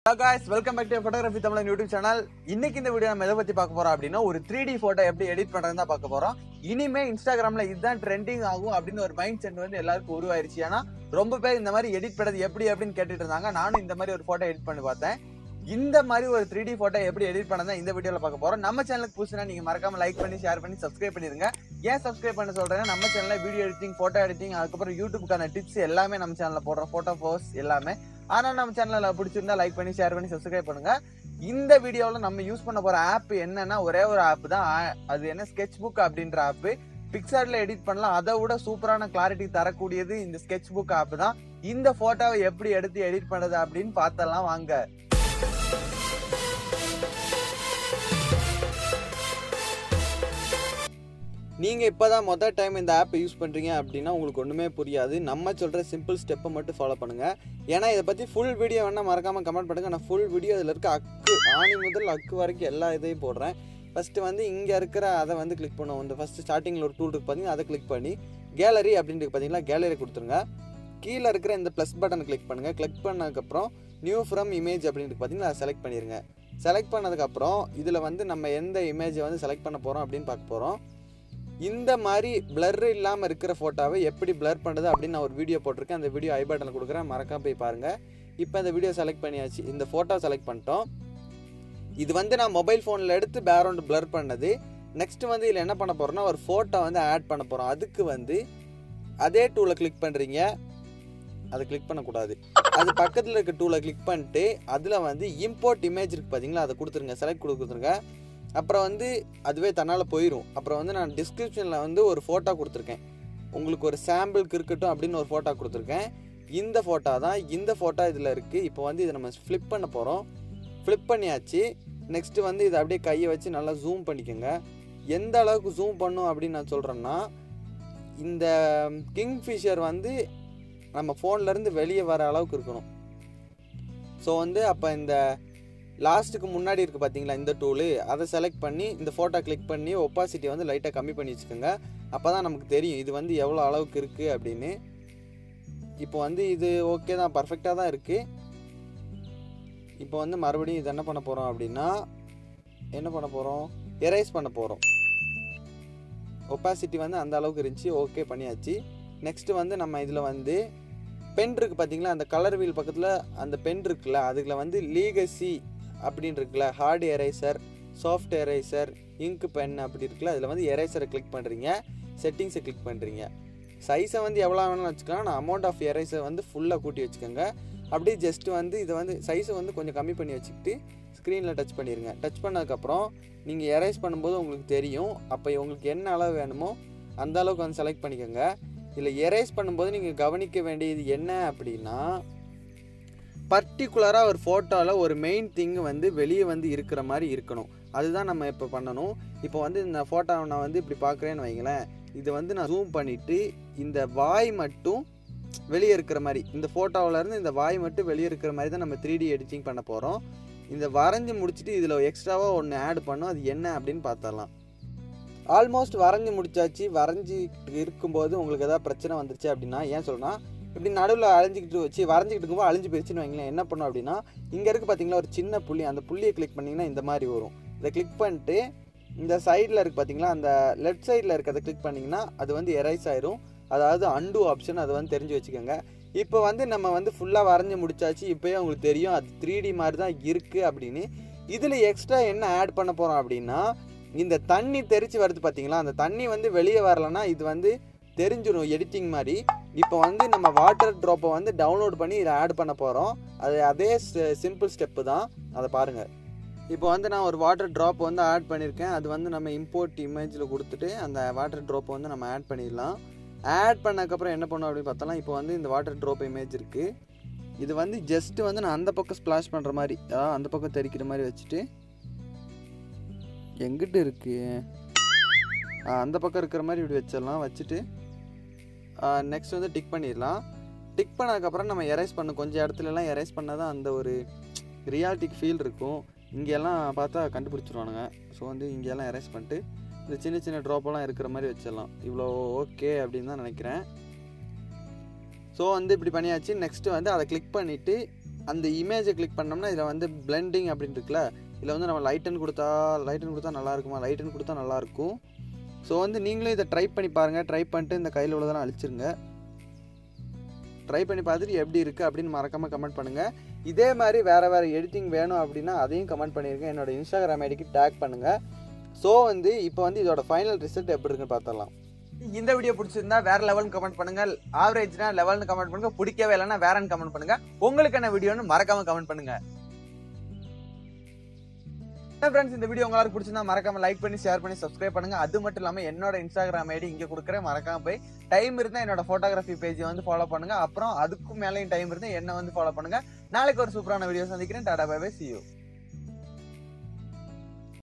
guys welcome back to photography Tamizhan YouTube channel இன்னைக்கு இந்த video நம்ம எதை பத்தி பார்க்க போறோம் அப்படின்னா ஒரு த்ரீ டி போட்டோ எப்படி எடிட் பண்றதுன்னு தான் பார்க்க போறோம் இனிமே இன்ஸ்டாகிராம்ல இதுதான் ட்ரெண்டிங் ஆகும் அப்படின்னு ஒரு மைண்ட் செட் வந்து எல்லாருக்கும் உருவாயிருச்சு ஏன்னா ரொம்ப பேர் இந்த மாதிரி எடிட் பண்றது எப்படி அப்படின்னு கேட்டுட்டு இருந்தாங்க நானும் இந்த மாதிரி ஒரு போட்டோ எடிட் பண்ணி பார்த்தேன் இந்த மாதிரி ஒரு த்ரீ டி போட்டோ எப்படி எடிட் பண்ணதா இந்த வீடியோல பார்க்க போறோம் நம்ம சேனலுக்கு புதுசுனா நீங்க மறக்காம லைக் பண்ணி ஷேர் பண்ணி சப்ஸ்கிரைப் பண்ணிருங்க ஏன் சப்ஸ்கிரைப் பண்ண சொல்றேன்னா நம்ம சேனல்ல வீடியோ எடிட்டிங் போட்டோ எடிட்டிங் அதுக்கப்புறம் யூடியூப்க்கான டிப்ஸ் எல்லாமே நம்ம சேனல்ல போடுறோம் போட்டோ போஸ் எல்லாமே ஆனா நம்ம சேனல்ல பிடிச்சிருந்தா லைக் பண்ணி ஷேர் பண்ணி சப்ஸ்கிரைப் பண்ணுங்க இந்த வீடியோவில் நம்ம யூஸ் பண்ண போற ஆப் என்னன்னா ஒரே ஒரு ஆப் தான் ஆ- அது என்ன ஸ்கெட்ச் புக் அப்படின்ற ஆப் பிக்சார்ட்ல எடிட் பண்ணலாம் அதை விட சூப்பரான கிளாரிட்டி தரக்கூடியது இந்த ஸ்கெட்ச் புக் ஆப் தான் இந்த போட்டோவை எப்படி எடுத்து எடிட் பண்றது அப்படின்னு பார்த்தலாம் வாங்க நீங்க இப்பதான் மொதல் டைம் இந்த ஆப்பை யூஸ் பண்றீங்க அப்படின்னா உங்களுக்கு ஒண்ணுமே புரியாது நம்ம சொல்ற சிம்பிள் ஸ்டெப்பை மட்டும் ஃபாலோ பண்ணுங்க ஏன்னா இதை பத்தி ஃபுல் வீடியோ வேணா மறக்காம கமெண்ட் பண்ணுங்க நான் ஃபுல் வீடியோ இதுல இருக்க அக்கு ஆணி முதல் அக்கு வரைக்கும் எல்லா இதையும் போடுறேன் ஃபர்ஸ்ட் வந்து இங்க இருக்கிற அதை வந்து கிளிக் பண்ணுவோம் இந்த ஃபர்ஸ்ட் ஸ்டார்டிங்ல ஒரு டூல் இருக்கு பாத்தீங்கன்னா அதை கிளிக் பண்ணி கேலரி அப்படின்ட்டு பாத்தீங்களா கேலரி கொடுத்துருங்க கீழே இருக்கிற இந்த ப்ளஸ் பட்டன் கிளிக் பண்ணுங்க கிளிக் பண்ணதுக்கப்புறம் நியூ ஃப்ரம் இமேஜ் அப்படின்ட்டு பார்த்தீங்கன்னா அதை செலக்ட் பண்ணிடுங்க செலக்ட் பண்ணதுக்கப்புறம் இதில் வந்து நம்ம எந்த இமேஜை வந்து செலக்ட் பண்ண போகிறோம் அப்படின்னு பார்க்க போகிறோம் இந்த மாதிரி blur இல்லாமல் இருக்கிற ஃபோட்டோவை எப்படி blur பண்ணுறது அப்படின்னு நான் ஒரு வீடியோ போட்டிருக்கேன் அந்த வீடியோ ஐ பட்டனில் கொடுக்குறேன் மறக்காம போய் பாருங்கள் இப்போ இந்த வீடியோ செலக்ட் பண்ணியாச்சு இந்த ஃபோட்டோ செலக்ட் பண்ணிட்டோம் இது வந்து நான் மொபைல் ஃபோனில் எடுத்து பேக்ரவுண்ட் blur பண்ணது நெக்ஸ்ட் வந்து இதில் என்ன பண்ண போகிறோம்னா ஒரு ஃபோட்டோ வந்து ஆட் பண்ண போகிறோம் அதுக்கு வந்து அதே டூலை கிளிக் பண்ணுறீங்க அதை கிளிக் பண்ணக்கூடாது அது பக்கத்தில் இருக்க டூலை கிளிக் பண்ணிட்டு அதில் வந்து இம்போர்ட் இமேஜ் இருக்குது பார்த்தீங்களா அதை கொடுத்துருங்க செலக்ட் கொடுத்துருங்க அப்புறம் வந்து அதுவே தன்னால் போயிடும் அப்புறம் வந்து நான் டிஸ்கிரிப்ஷனில் வந்து ஒரு ஃபோட்டோ கொடுத்துருக்கேன் உங்களுக்கு ஒரு சாம்பிளுக்கு இருக்கட்டும் அப்படின்னு ஒரு ஃபோட்டோ கொடுத்துருக்கேன் இந்த ஃபோட்டோ தான் இந்த ஃபோட்டோ இதில் இருக்குது இப்போ வந்து இதை நம்ம ஃப்ளிப் பண்ண போகிறோம் ஃப்ளிப் பண்ணியாச்சு நெக்ஸ்ட்டு வந்து இதை அப்படியே கையை வச்சு நல்லா ஜூம் பண்ணிக்கோங்க எந்த அளவுக்கு ஜூம் பண்ணும் அப்படின்னு நான் சொல்கிறேன்னா இந்த கிங்ஃபிஷர் வந்து நம்ம ஃபோன்லேருந்து வெளியே வர அளவுக்கு இருக்கணும் ஸோ வந்து அப்போ இந்த லாஸ்ட்டுக்கு முன்னாடி இருக்குது பார்த்தீங்களா இந்த டூலு அதை செலக்ட் பண்ணி இந்த ஃபோட்டோ கிளிக் பண்ணி ஒப்பாசிட்டியை வந்து லைட்டாக கம்மி பண்ணி வச்சுக்கோங்க அப்போ தான் நமக்கு தெரியும் இது வந்து எவ்வளோ அளவுக்கு இருக்குது அப்படின்னு இப்போ வந்து இது ஓகே தான் பர்ஃபெக்டாக தான் இருக்குது இப்போ வந்து மறுபடியும் இது என்ன பண்ண போகிறோம் அப்படின்னா என்ன பண்ண போகிறோம் எரேஸ் பண்ண போகிறோம் ஒப்பாசிட்டி வந்து அந்த அளவுக்கு இருந்துச்சு ஓகே பண்ணியாச்சு நெக்ஸ்ட்டு வந்து நம்ம இதில் வந்து பென் இருக்குது பார்த்தீங்களா அந்த கலர் வீல் பக்கத்தில் அந்த பென் இருக்குல்ல அதுல வந்து லீகசி அப்படின்னு இருக்குல்ல hard eraser soft eraser ink pen அப்படி இருக்குல்ல அதில் வந்து எரேசரை கிளிக் பண்ணுறீங்க செட்டிங்ஸை கிளிக் பண்ணுறீங்க சைஸை வந்து எவ்வளோ வேணாலும் வச்சுக்கலாம் நான் அமௌண்ட் ஆஃப் எரேசர் வந்து ஃபுல்லாக கூட்டி வச்சுக்கோங்க அப்படியே ஜஸ்ட் வந்து இதை வந்து சைஸை வந்து கொஞ்சம் கம்மி பண்ணி வச்சுக்கிட்டு ஸ்க்ரீனில் டச் பண்ணிடுங்க டச் பண்ணதுக்கப்புறம் நீங்கள் எரேஸ் பண்ணும்போது உங்களுக்கு தெரியும் அப்போ உங்களுக்கு என்ன அளவு வேணுமோ அந்த அளவுக்கு வந்து செலக்ட் பண்ணிக்கோங்க இதில் எரேஸ் பண்ணும்போது நீங்கள் கவனிக்க வேண்டியது என்ன அப்படின்னா பர்டிகுலராக ஒரு ஃபோட்டோவில் ஒரு மெயின் திங் வந்து வெளியே வந்து இருக்கிற மாதிரி இருக்கணும் அதுதான் நம்ம இப்போ பண்ணணும் இப்போ வந்து இந்த ஃபோட்டோவை நான் வந்து இப்படி பார்க்குறேன்னு வைங்களேன் இதை வந்து நான் ஜூம் பண்ணிவிட்டு இந்த வாய் மட்டும் வெளியே இருக்கிற மாதிரி இந்த photoவுல இருந்து இந்த வாய் மட்டும் வெளியே இருக்கிற மாதிரி தான் நம்ம த்ரீ டி எடிட்டிங் பண்ண போகிறோம் இந்த வரைஞ்சி முடிச்சுட்டு இதில் எக்ஸ்ட்ராவாக ஒன்று ஆட் பண்ணோம் அது என்ன அப்படின்னு பார்த்தரலாம் ஆல்மோஸ்ட் வரைஞ்சி முடிச்சாச்சு வரைஞ்சிக்கிட்டு இருக்கும்போது உங்களுக்கு ஏதாவது பிரச்சனை வந்துருச்சு அப்படின்னா ஏன் சொல்றேன்னா இப்படி நடுவில் அழிஞ்சிக்கிட்டு வச்சு வரைஞ்சிக்கிட்டு இருக்கும்போது அழிஞ்சு போயிடுச்சுன்னு வைங்களேன் என்ன பண்ணும் அப்படின்னா இங்கே இருக்குது பார்த்தீங்களா ஒரு சின்ன புள்ளி அந்த புள்ளியை கிளிக் பண்ணிங்கன்னா இந்த மாதிரி வரும் இதை கிளிக் பண்ணிட்டு இந்த சைடில் இருக்குது பார்த்தீங்களா அந்த லெஃப்ட் சைடில் இருக்கிறத கிளிக் பண்ணிங்கன்னா அது வந்து எரைஸ் ஆயிரும் அதாவது அண்டு ஆப்ஷன் அதை வந்து தெரிஞ்சு வச்சுக்கோங்க இப்போ வந்து நம்ம வந்து ஃபுல்லாக வரைஞ்சி முடிச்சாச்சு இப்போயே உங்களுக்கு தெரியும் அது த்ரீ டி மாதிரி தான் இருக்குது அப்படின்னு இதில் எக்ஸ்ட்ரா என்ன ஆட் பண்ண போகிறோம் அப்படின்னா இந்த தண்ணி தெரிச்சு வருது பார்த்தீங்களா அந்த தண்ணி வந்து வெளியே வரலன்னா இது வந்து தெரிஞ்சிடும் எடிட்டிங் மாதிரி இப்போ வந்து நம்ம வாட்டர் ட்ராப்பை வந்து டவுன்லோட் பண்ணி இதை ஆட் பண்ண போகிறோம் அது அதே சிம்பிள் ஸ்டெப்பு தான் அதை பாருங்கள் இப்போ வந்து நான் ஒரு வாட்டர் ட்ராப் வந்து ஆட் பண்ணியிருக்கேன் அது வந்து நம்ம இம்போர்ட் இமேஜில் கொடுத்துட்டு அந்த வாட்டர் ட்ராப்பை வந்து நம்ம ஆட் பண்ணிடலாம் ஆட் பண்ணதுக்கப்புறம் என்ன பண்ணோம் அப்படின்னு பார்த்தோம்னா இப்போ வந்து இந்த வாட்டர் ட்ராப் இமேஜ் இருக்குது இது வந்து ஜஸ்ட் வந்து நான் அந்த பக்கம் ஸ்ப்ளாஷ் பண்ணுற மாதிரி அதாவது அந்த பக்கம் தெரிக்கிற மாதிரி வச்சுட்டு எங்கிட்ட இருக்கு ஆ, அந்த பக்கம் இருக்கிற மாதிரி இப்படி வச்சிடலாம் வச்சுட்டு நெக்ஸ்ட் வந்து டிக் பண்ணிடலாம் டிக் பண்ணதுக்கப்புறம் நம்ம எரேஸ் பண்ண கொஞ்சம் இடத்துலலாம் எரேஸ் பண்ணால் தான் அந்த ஒரு ரியாலிட்டிக் ஃபீல் இருக்கும் இங்கெல்லாம் பார்த்தா கண்டுபிடிச்சிருவானுங்க ஸோ வந்து இங்கெல்லாம் எரேஸ் பண்ணிட்டு இந்த சின்ன சின்ன ட்ராப்பெல்லாம் இருக்கிற மாதிரி வச்சிடலாம் இவ்வளோ ஓகே அப்படின்னு தான் நினைக்கிறேன் ஸோ வந்து இப்படி பண்ணியாச்சு நெக்ஸ்ட்டு வந்து அதை கிளிக் பண்ணிவிட்டு அந்த இமேஜை கிளிக் பண்ணோம்னா இதில் வந்து பிளெண்டிங் அப்படின்னு இருக்குல்ல இதில் வந்து நம்ம லைட்டன் கொடுத்தா லைட்டன் கொடுத்தா நல்லா இருக்குமா லைட்டன் கொடுத்தா நல்லாயிருக்கும் ஸோ வந்து நீங்களும் இதை ட்ரை பண்ணி பாருங்கள் ட்ரை பண்ணிட்டு இந்த கையில் உள்ளதெல்லாம் அழிச்சிருங்க ட்ரை பண்ணி பார்த்துட்டு எப்படி இருக்குது அப்படின்னு மறக்காமல் கமெண்ட் பண்ணுங்கள் இதே மாதிரி வேறு வேறு எடிட்டிங் வேணும் அப்படின்னா அதையும் கமெண்ட் பண்ணியிருக்கேன் என்னோட இன்ஸ்டாகிராம் ஐடிக்கு டேக் பண்ணுங்கள் ஸோ வந்து இப்போ வந்து இதோட ஃபைனல் ரிசல்ட் எப்படி இருக்குன்னு பார்த்தரலாம் இந்த வீடியோ பிடிச்சிருந்தா வேற லெவல்னு கமெண்ட் பண்ணுங்க ஆவரேஜ்னா லெவல்னு கமெண்ட் பண்ணுங்க பிடிக்கவே இல்லைன்னா வேறன்னு கமெண்ட் பண்ணுங்க உங்களுக்கு என்ன வீடியோன்னு மறக்காம கமெண்ட் பண்ணுங்க ஃப்ரெண்ட்ஸ் இந்த வீடியோ உங்களுக்கு பிடிச்சிருந்தா மறக்காம லைக் பண்ணி ஷேர் பண்ணி சப்ஸ்கிரைப் பண்ணுங்க அது மட்டும் இல்லாம என்னோட இன்ஸ்டாகிராம் ஐடி இங்க கொடுக்குறேன் மறக்காம போய் டைம் இருந்தா என்னோட போட்டோகிராஃபி பேஜை வந்து ஃபாலோ பண்ணுங்க அப்புறம் அதுக்கும் மேலேயும் டைம் இருந்தா என்ன வந்து ஃபாலோ பண்ணுங்க நாளைக்கு ஒரு சூப்பரான வீடியோ சந்திக்கிறேன் tata bye bye see you